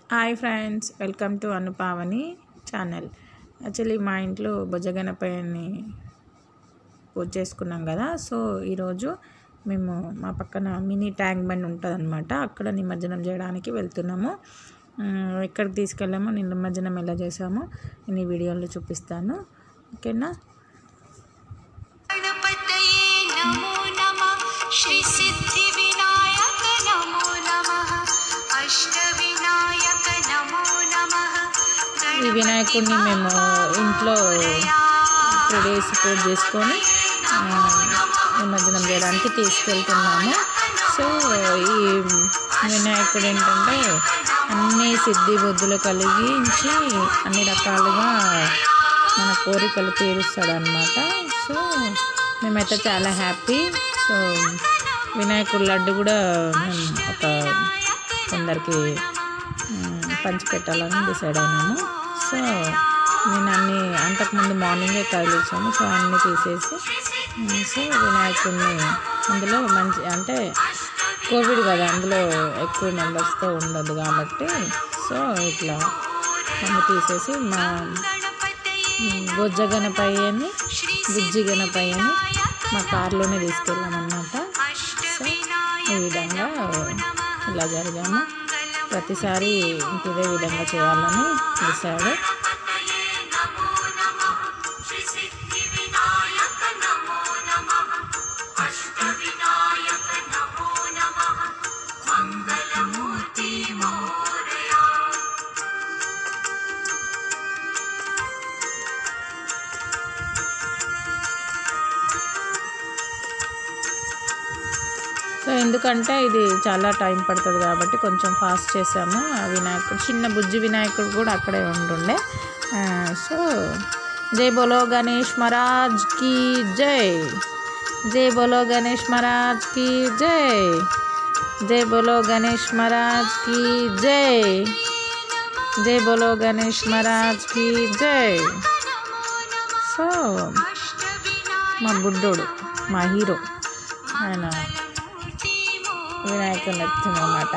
hi friends welcome to Anupavani channel actually మా ఇంట్లో భుజగణపయ్యని పూజ చేసుకున్నాం కదా సో ఈరోజు మేము మా పక్కన మినీ ట్యాంక్ బండ్ ఉంటుంది అనమాట అక్కడ నిమజ్జనం చేయడానికి వెళ్తున్నాము ఉమ్, ఎక్కడికి తీసుకెళ్ళామో నేను నిమజ్జనం ఎలా చేసామో నేను ఈ వీడియోలో చూపిస్తాను ఓకేనా गणपतये नमो नमः श्रीसिद्धिविनायक नमो नमः अष्टविनायक नमो नमः ఈ వినాయకుడిని మేము ఇంట్లో త్రీ డేస్ పూజ చేసుకొని ఆ, నిమజ్జనం చేయడానికి తీసుకెళ్తున్నాము సో ఈ వినాయకుడు ఏంటంటే అన్ని సిద్ధి బుద్ధులు కలిగించి అన్ని రకాలుగా మన కోరికలు తీరుస్తాడు అనమాట సో మేమైతే చాలా హ్యాపీ సో వినాయకుడు లడ్డు కూడా మేము ఒక కొందరికి మ్, పంచిపెట్టాలని డిసైడ్ అయినాము సో నేను అన్ని అంతకుముందు మార్నింగే కదిలించాము సో అన్నీ తీసేసి మ్, సో వినాయకుడిని అందులో మంచి అంటే కోవిడ్ కదా అందులో ఎక్కువ మెంబర్స్తో ఉండదు కాబట్టి సో ఇట్లా అన్ని తీసేసి మా మ్, బొజ్జ గణపయ్యని బుజ్జి గణపయ్యని మా కార్లోనే తీసుకెళ్ళామన్నమాట సో ఈ విధంగా ఇలా జరిగాము ప్రతిసారి ఇంక ఇదే విధంగా చేయాలని డిసైడ్ సో ఎందుకంటే ఇది చాలా టైం పడుతుంది కాబట్టి కొంచెం ఫాస్ట్ చేసాము ఆ వినాయకుడు చిన్న బుజ్జి వినాయకుడు కూడా అక్కడే ఉంటుండే ఆ, సో జై బోలో గణేష్ మహారాజ్ కి జై జై బోలో గణేష్ మహారాజ్ కి జై జై బోలో గణేష్ మహారాజ్ కి జై జై బోలో గణేష్ మహారాజ్ కి జై సో మా బుడ్డోడు మా హీరో ఆయన వినాయకుని ఎత్తున్నమాట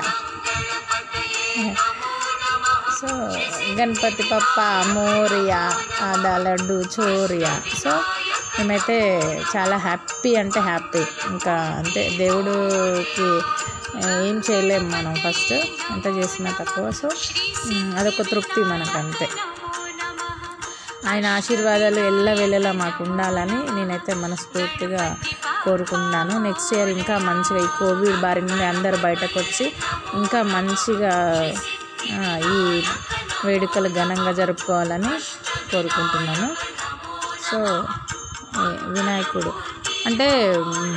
సో గణపతి పప్ప మోరియా ఆదా లడ్డు చోరియా సో మేమైతే చాలా హ్యాపీ అంటే హ్యాపీ ఇంకా అంతే దేవుడికి ఏం చేయలేము మనం ఫస్ట్ అంత చేసినా తక్కువ సో ఉమ్, అదొక తృప్తి మనకు అంతే ఆయన ఆశీర్వాదాలు ఎల్ల వెళ్ళలా మాకు ఉండాలని నేనైతే మనస్ఫూర్తిగా కోరుకుంటున్నాను నెక్స్ట్ ఇయర్ ఇంకా మంచిగా ఈ కోవిడ్ బారి నుండి అందరు బయటకు వచ్చి ఇంకా మంచిగా ఆ, ఈ వేడుకలు ఘనంగా జరుపుకోవాలని కోరుకుంటున్నాను సో ఈ వినాయకుడు అంటే ఉమ్,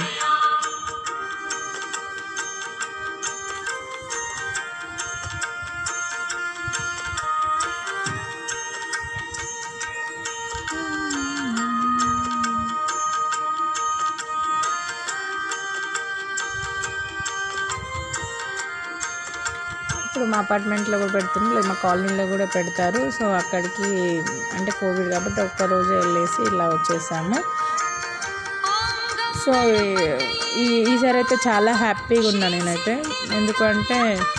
ఇప్పుడు మా అపార్ట్మెంట్లో కూడా పెడుతున్నారు లేదు మా కాలనీలో కూడా పెడతారు సో అక్కడికి అంటే కోవిడ్ కాబట్టి ఒక్క రోజు వెళ్ళేసి ఇలా వచ్చేసాము సో ఈ ఈసారి అయితే చాలా హ్యాపీగా ఉన్నా నేనైతే ఎందుకంటే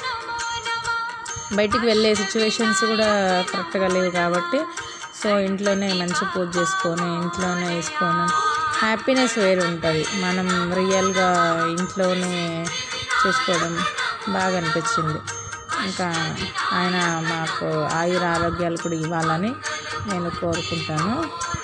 బయటికి వెళ్ళే సిచ్యువేషన్స్ కూడా కరెక్ట్గా లేవు కాబట్టి సో ఇంట్లోనే మంచి పూజ చేసుకొని ఇంట్లోనే వేసుకొని హ్యాపీనెస్ వేరు ఉంటుంది మనం రియల్గా ఇంట్లోనే చేసుకోవడం బాగా అనిపించింది ఇంకా ఆయన మాకు ఆయుర ఆరోగ్యాలు కూడా ఇవ్వాలని నేను కోరుకుంటాను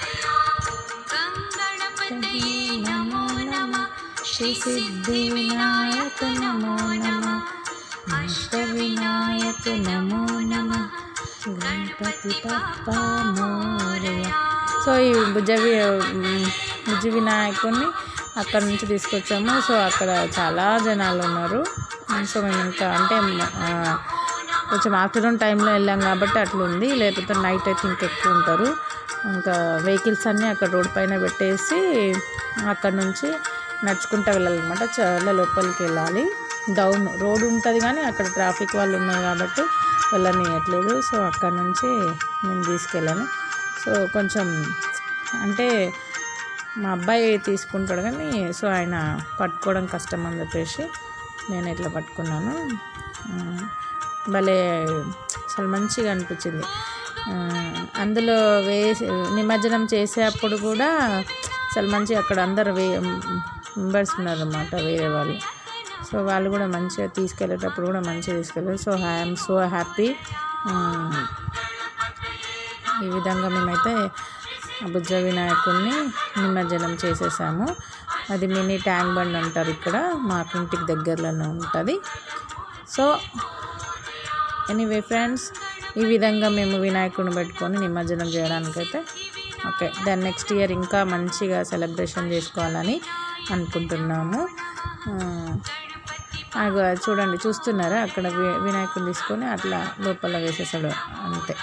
నమో నమ శ్రీ సిద్ధి వినాయక నమో నమ అష్ట వినాయక నమో నమ గణపతి పప్ప మోరయ సో ఈ భుజ వి- ఉమ్, భుజ వినాయకుడిని అక్కడ నుంచి తీసుకొచ్చాము సో అక్కడ చాలా జనాలు ఉన్నారు సో మేము ఇంకా అంటే ఆ, కొంచెం ఆఫ్టర్నూన్ టైంలో వెళ్ళాం కాబట్టి అట్లా ఉంది లేకపోతే నైట్ అయితే ఇంకా ఎక్కువ ఉంటారు ఇంకా వెహికల్స్ అన్నీ అక్కడ రోడ్ పైన పెట్టేసి అక్కడ నుంచి నడుచుకుంటూ వెళ్ళాలన్నమాట చాలా లోపలికి వెళ్ళాలి డౌన్ రోడ్ ఉంటుంది కానీ అక్కడ ట్రాఫిక్ వాళ్ళు ఉన్నారు కాబట్టి వెళ్ళనియట్లేదు సో అక్కడ నుంచి నేను తీసుకెళ్ళాను సో కొంచెం అంటే మా అబ్బాయి తీసుకుంటాడు కానీ సో ఆయన పట్టుకోవడం కష్టం అని చెప్పేసి నేను ఇట్లా పట్టుకున్నాను ఆ, భలే అసలు మంచిగా అనిపించింది ఆ, అందులో వేసి నిమజ్జనం చేసేటప్పుడు కూడా అసలు మంచిగా అక్కడ అందరు వే మెంబర్స్ ఉన్నారన్నమాట వేరే వాళ్ళు సో వాళ్ళు కూడా మంచిగా తీసుకెళ్ళేటప్పుడు కూడా మంచిగా తీసుకెళ్ళారు సో ఐఎమ్ సో హ్యాపీ ఈ విధంగా మేమైతే బుజ్జ వినాయకుడిని నిమజ్జనం చేసేసాము అది మినీ ట్యాంక్ బండ్ అంటారు ఇక్కడ మాకు ఇంటికి దగ్గరలోనే ఉంటుంది సో ఎనీవే ఫ్రెండ్స్ ఈ విధంగా మేము వినాయకుడిని పెట్టుకొని నిమజ్జనం చేయడానికైతే ఓకే దాని నెక్స్ట్ ఇయర్ ఇంకా మంచిగా సెలబ్రేషన్ చేసుకోవాలని అనుకుంటున్నాము ఆ, అగో అది చూడండి చూస్తున్నారా అక్కడ వి- వినాయకుడిని తీసుకొని అట్లా లోపల వేసేసాడు అంతే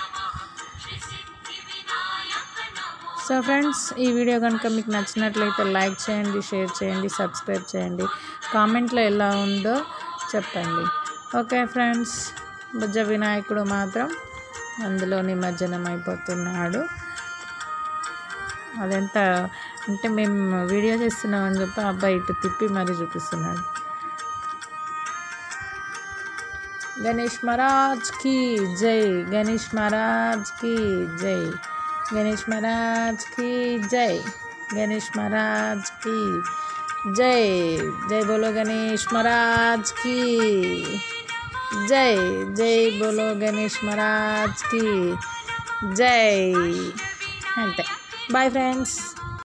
సో ఫ్రెండ్స్ ఈ వీడియో కనుక మీకు నచ్చినట్లయితే లైక్ చేయండి షేర్ చేయండి సబ్స్క్రైబ్ చేయండి కామెంట్లో ఎలా ఉందో చెప్పండి ఓకే ఫ్రెండ్స్ బుజ్జ వినాయకుడు మాత్రం అందులో నిమజ్జనం అయిపోతున్నాడు అదంతా అంటే మేము వీడియో చేస్తున్నామని చెప్పి ఆ అబ్బాయి ఇటు తిప్పి మరీ చూపిస్తున్నాడు గణేష్ మహారాజ్ కి జై గణేష్ మహారాజ్ కి జై గణేష్ మహారాజ్ కి జై గణేష్ మహారాజ్ కి జై జై బోలో గణేష్ మహారాజ్ కి జై జై బోలో గణేష్ మహారాజ్ కి జై అంతే బాయ్ ఫ్రెండ్స్